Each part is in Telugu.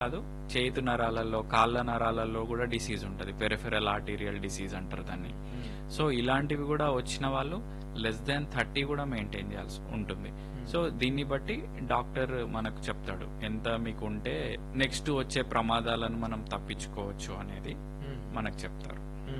కాదు చేతు నరాలలో కాళ్ళ నరాలలో కూడా డిసీజ్ ఉంటుంది పెరిఫెరల్ ఆర్టీరియల్ డిసీజ్ అంటారు దాన్ని సో ఇలాంటివి కూడా వచ్చిన వాళ్ళు లెస్ దాన్ థర్టీ కూడా మెయింటైన్ చేయాల్సి ఉంటుంది సో దీన్ని బట్టి డాక్టర్ మనకు చెప్తాడు ఎంత మీకు ఉంటే నెక్స్ట్ వచ్చే ప్రమాదాలను మనం తప్పించుకోవచ్చు అనేది మనకు చెప్తారు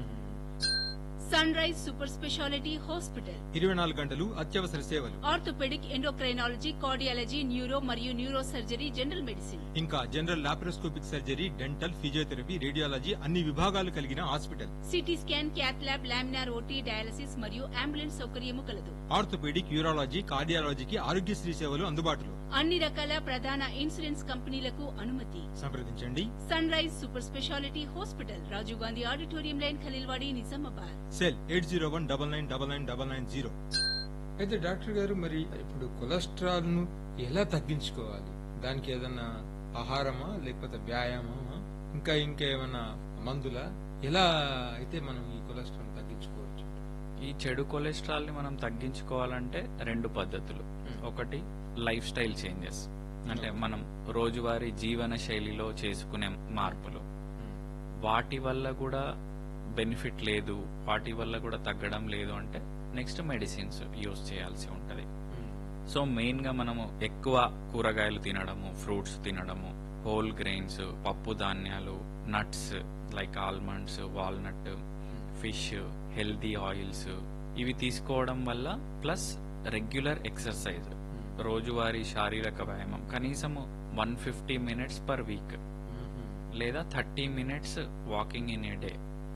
sunrise super speciality hospital ఇరవై నాలుగు గంటలు అత్యవసర సేవలు ఆర్థోపెడిక్ ఎండోక్రైనాలజీ కార్డియాలజీ న్యూరో మరియు న్యూరో సర్జరీ జనరల్ మెడిసిన్ ఇంకా general laparoscopic surgery dental physiotherapy radiology అన్ని విభాగాలు కలిగిన hospital CT scan cath lab laminar OT dialysis మరియు అంబులెన్స్ సౌకర్యము కలదు ఆర్థోపెడిక్ యూరాలజీ కార్డియాలజీకి ఆరోగ్యశ్రీ సేవలు అందుబాటులో అన్ని రకాల ప్రధాన ఇన్సూరెన్స్ కంపెనీలకు అనుమతి సంప్రదించండి sunrise super speciality hospital Rajiv Gandhi auditorium line Khaleelwadi Nizamabad cell eight zero one double nine double nine double nine zero అయితే డాక్టర్ గారు మరి ఇప్పుడు కొలెస్ట్రాల్ ను ఎలా తగ్గించుకోవాలి దానికి ఏదన్నా ఆహారమా లేకపోతే వ్యాయామమా ఇంకా ఇంకా ఏమన్నా మందులా ఎలా అయితే మనం ఈ కొలెస్ట్రాల్ తగ్గించుకోవచ్చు ఈ చెడు కొలెస్ట్రాల్ ని మనం తగ్గించుకోవాలంటే రెండు పద్ధతులు ఒకటి లైఫ్ స్టైల్ చేంజెస్ అంటే మనం రోజువారీ జీవన శైలిలో చేసుకునే మార్పులు వాటి వల్ల కూడా బెనిఫిట్ లేదు వాటి వల్ల కూడా తగ్గడం లేదు అంటే నెక్స్ట్ మెడిసిన్స్ యూజ్ చేయాల్సి ఉంటది సో మెయిన్ గా మనము ఎక్కువ కూరగాయలు తినడము ఫ్రూట్స్ తినడము హోల్ గ్రెయిన్స్ పప్పు ధాన్యాలు nuts like almonds walnut fish healthy oils ఇవి తీసుకోవడం వల్ల ప్లస్ రెగ్యులర్ ఎక్సర్సైజ్ రోజువారీ శారీరక వ్యాయామం కనీసము one fifty minutes per week లేదా thirty minutes walking in a day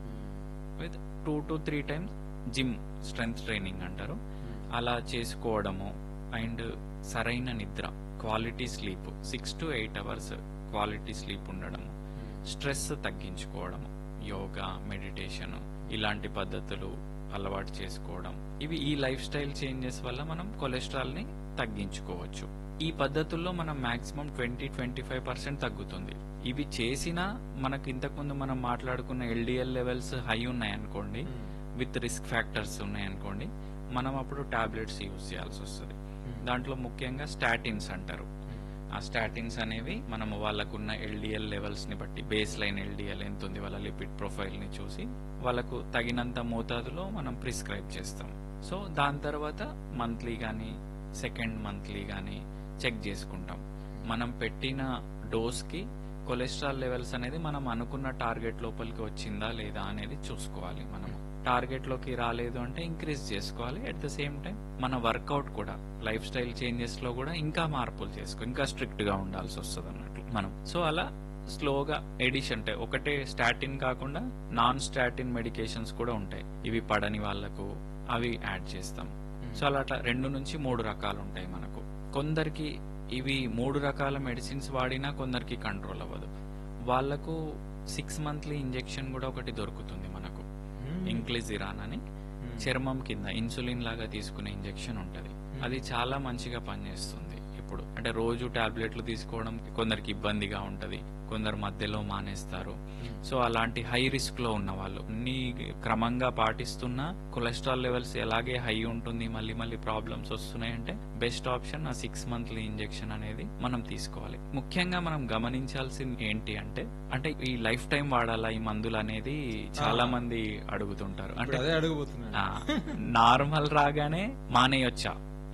with two to three times gym strength training అంటారు అలా చేసుకోవడము అండ్ సరైన నిద్ర quality sleep six to eight hours quality sleep ఉండడము స్ట్రెస్ తగ్గించుకోవడము యోగా మెడిటేషన్ ఇలాంటి పద్ధతులు అలవాటు చేసుకోవడం ఇవి ఈ లైఫ్ స్టైల్ చేంజెస్ వల్ల మనం కొలెస్ట్రాల్ ని తగ్గించుకోవచ్చు ఈ పద్ధతుల్లో మనం maximum twenty twenty five percent తగ్గుతుంది ఇవి చేసినా మనకు ఇంతకుముందు మనం మాట్లాడుకున్న ఎల్డిఎల్ లెవెల్స్ హై ఉన్నాయనుకోండి విత్ రిస్క్ ఫ్యాక్టర్స్ ఉన్నాయనుకోండి మనం అప్పుడు టాబ్లెట్స్ యూజ్ చేయాల్సి వస్తుంది దాంట్లో ముఖ్యంగా స్టాటిన్స్ అంటారు ఆ స్టాటిన్స్ అనేవి మనం వాళ్ళకున్న ఎల్డిఎల్ లెవెల్స్ ని బట్టి బేస్ లైన్ ఎల్డిఎల్ ఎంత ఉంది వాళ్ళ లిపిడ్ ప్రొఫైల్ ని చూసి వాళ్ళకు తగినంత మోతాదులో మనం ప్రిస్క్రైబ్ చేస్తాం సో దాని తర్వాత మంత్లీ గానీ సెకండ్ మంత్లీ గానీ చెక్ చేసుకుంటాం మనం పెట్టిన డోస్ కి కొలెస్ట్రాల్ లెవెల్స్ అనేది మనం అనుకున్న టార్గెట్ లోపలికి వచ్చిందా లేదా అనేది చూసుకోవాలి మనం టార్గెట్ లోకి రాలేదు అంటే ఇంక్రీజ్ చేసుకోవాలి అట్ ద సేమ్ టైం మన వర్కౌట్ కూడా లైఫ్ స్టైల్ చేంజెస్ లో కూడా ఇంకా మార్పులు చేసుకో ఇంకా స్ట్రిక్ట్ గా ఉండాల్సి వస్తుంది అన్నట్లు మనం సో అలా స్లోగా ఎడిషన్ అంటే ఒకటే స్టాటిన్ కాకుండా నాన్ స్టాటిన్ మెడికేషన్స్ కూడా ఉంటాయి ఇవి పడని వాళ్ళకు అవి యాడ్ చేస్తాం సో అలా అట్లా రెండు నుంచి మూడు రకాలు ఉంటాయి మనకు కొందరికి ఇవి మూడు రకాల మెడిసిన్స్ వాడినా కొందరికి కంట్రోల్ అవ్వదు వాళ్ళకు సిక్స్ మంత్లీ ఇంజెక్షన్ కూడా ఒకటి దొరుకుతుంది మనకు ఇంక్లిజిరాన్ అని చర్మం కింద ఇన్సులిన్ లాగా తీసుకునే ఇంజెక్షన్ ఉంటది అది చాలా మంచిగా పనిచేస్తుంది ఇప్పుడు అంటే రోజు టాబ్లెట్లు తీసుకోవడం కొందరికి ఇబ్బందిగా ఉంటది కొందరు మధ్యలో మానేస్తారు సో అలాంటి హై రిస్క్ లో ఉన్న వాళ్ళు అన్ని క్రమంగా పాటిస్తున్నా కొలెస్ట్రాల్ లెవెల్స్ ఎలాగే హై ఉంటుంది మళ్ళీ మళ్ళీ ప్రాబ్లమ్స్ వస్తున్నాయంటే బెస్ట్ ఆప్షన్ ఆ సిక్స్ మంత్లీ ఇంజెక్షన్ అనేది మనం తీసుకోవాలి ముఖ్యంగా మనం గమనించాల్సింది ఏంటి అంటే అంటే ఈ లైఫ్ టైం వాడాలా ఈ మందులు అనేది చాలా మంది అడుగుతుంటారు ఇప్పుడు అంటే అదే అడగబోతున్నాను నార్మల్ రాగానే మానేయొచ్చా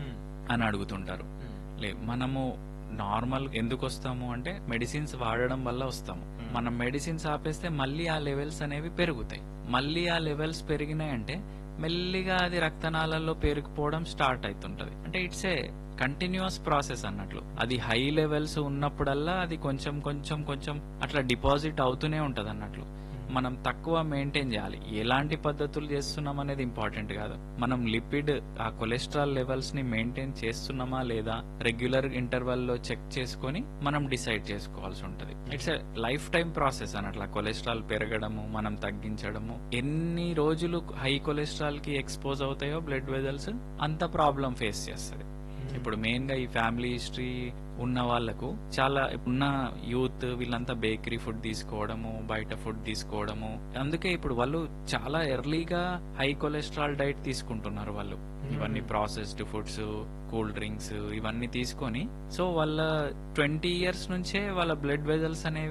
అని అడుగుతుంటారు లే మనము నార్మల్ ఎందుకు వస్తాము అంటే మెడిసిన్స్ వాడడం వల్ల వస్తాము మనం మెడిసిన్స్ ఆపేస్తే మళ్ళీ ఆ లెవెల్స్ అనేవి పెరుగుతాయి మళ్ళీ ఆ లెవెల్స్ పెరిగినాయంటే మెల్లిగా అది రక్తనాళాల్లో పెరిగిపోవడం స్టార్ట్ అవుతుంటది అంటే ఇట్స్ ఏ కంటిన్యూస్ ప్రాసెస్ అన్నట్లు అది హై లెవెల్స్ ఉన్నప్పుడల్లా అది కొంచెం కొంచెం కొంచెం అట్లా డిపాజిట్ అవుతూనే ఉంటది అన్నట్లు మనం తక్కువ మెయింటైన్ చేయాలి ఎలాంటి పద్ధతులు చేస్తున్నాం అనేది ఇంపార్టెంట్ కాదు మనం లిపిడ్ ఆ కొలెస్ట్రాల్ లెవెల్స్ ని మెయింటైన్ చేస్తున్నామా లేదా రెగ్యులర్ ఇంటర్వెల్ లో చెక్ చేసుకొని మనం డిసైడ్ చేసుకోవాల్సి ఉంటది it's a lifetime process అన్నట్ల కొలెస్ట్రాల్ పెరగడము మనం తగ్గించడము ఎన్ని రోజులు హై కొలెస్ట్రాల్ కి ఎక్స్పోజ్ అవుతాయో బ్లడ్ వెజల్స్ అంత ప్రాబ్లం ఫేస్ చేస్తుంది ఇప్పుడు మెయిన్ గా ఈ ఫ్యామిలీ హిస్టరీ ఉన్న వాళ్ళకు చాలా ఉన్న యూత్ వీళ్ళంతా బేకరీ ఫుడ్ తీసుకోవడము బయట ఫుడ్ తీసుకోవడము అందుకే ఇప్పుడు వాళ్ళు చాలా ఎర్లీగా హై కొలెస్ట్రాల్ డైట్ తీసుకుంటున్నారు వాళ్ళు ఇవన్నీ ప్రాసెస్డ్ ఫుడ్స్ కూల్ డ్రింక్స్ ఇవన్నీ తీసుకొని సో వాళ్ళ ట్వంటీ ఇయర్స్ నుంచే వాళ్ళ బ్లడ్ వెజల్స్ అనేవి